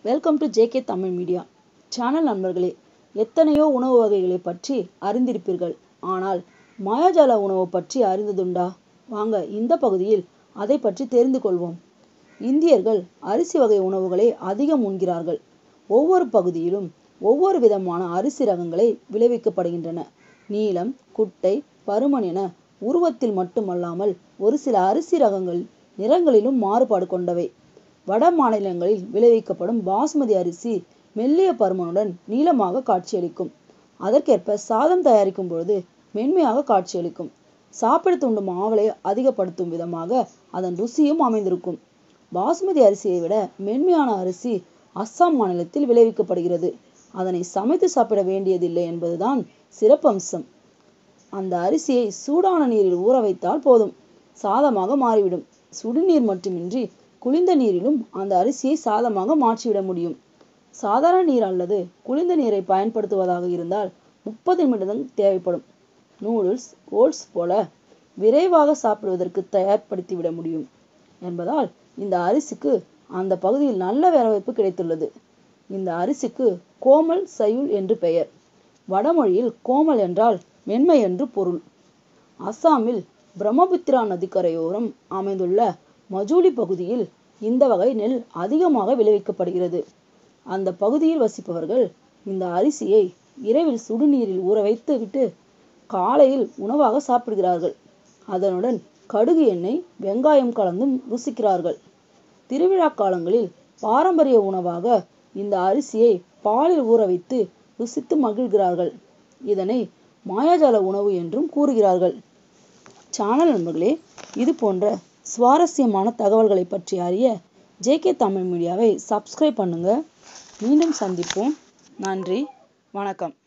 welcome to JK Tamil media channel நண்பர்களே எத்தனையோ உணவு வகைகளை பற்றி அறிந்திருப்பீர்கள் ஆனால் மாயாஜால உணவு பற்றி அறிந்ததுண்டா வாங்க இந்த பகுதியில் அதை பற்றி தெரிந்து கொள்வோம் இந்தியர்கள் அரிசி வகை உணவுகளை அதிகம் உண்கிறார்கள் ஒவ்வொரு பகுதியிலும் ஒவ்வொரு விதமான அரிசி ரகங்களை விளைவிக்கப்படுகின்றன நீலம் குட்டை பருமன் என உருவத்தில் மட்டுமல்லாமல் ஒரு சில அரிசி ரகங்கள் நிறங்களிலும் மாறுபாடு கொண்டவை வட மாநிலங்களில் விளைவிக்கப்படும் பாசுமதி அரிசி மெல்லிய பருமனுடன் நீளமாக காட்சியளிக்கும் அதற்கேற்ப சாதம் தயாரிக்கும் பொழுது மென்மையாக காட்சியளிக்கும் சாப்பிட தூண்டும் ஆவலை அதிகப்படுத்தும் விதமாக அதன் ருசியும் அமைந்திருக்கும் பாசுமதி அரிசியை விட மென்மையான அரிசி அஸ்ஸாம் மாநிலத்தில் விளைவிக்கப்படுகிறது அதனை சமைத்து சாப்பிட வேண்டியதில்லை என்பதுதான் சிறப்பம்சம் அந்த அரிசியை சூடான நீரில் ஊற வைத்தால் போதும் சாதமாக மாறிவிடும் சுடுநீர் மட்டுமின்றி குளிர்ந்த நீரிலும் அந்த அரிசியை சாதமாக மாற்றிவிட முடியும் சாதாரண நீர் அல்லது குளிர்ந்த நீரை பயன்படுத்துவதாக இருந்தால் முப்பது நிமிடம் தேவைப்படும் நூடுல்ஸ் ஓட்ஸ் போல விரைவாக சாப்பிடுவதற்கு தயார்படுத்தி விட முடியும் என்பதால் இந்த அரிசிக்கு அந்த பகுதியில் நல்ல வரவேற்பு கிடைத்துள்ளது இந்த அரிசிக்கு கோமல் சயுல் என்று பெயர் வடமொழியில் கோமல் என்றால் மென்மை என்று பொருள் அஸ்ஸாமில் பிரம்மபுத்திரா நதிக்கரையோரம் அமைந்துள்ள மஜூலி பகுதியில் இந்த வகை நெல் அதிகமாக விளைவிக்கப்படுகிறது அந்த பகுதியில் வசிப்பவர்கள் இந்த அரிசியை இரவில் சுடுநீரில் ஊற வைத்து விட்டு காலையில் உணவாக சாப்பிடுகிறார்கள் அதனுடன் கடுகு எண்ணெய் வெங்காயம் கலந்தும் ருசிக்கிறார்கள் திருவிழா காலங்களில் பாரம்பரிய உணவாக இந்த அரிசியை பாலில் ஊற வைத்து ருசித்து மகிழ்கிறார்கள் இதனை மாயாஜால உணவு என்றும் கூறுகிறார்கள் சேனல் நண்பர்களே இது போன்ற சுவாரஸ்யமான தகவல்களை பற்றி அறிய ஜேகே தமிழ் மீடியாவை சப்ஸ்கிரைப் பண்ணுங்க மீண்டும் சந்திப்போம் நன்றி வணக்கம்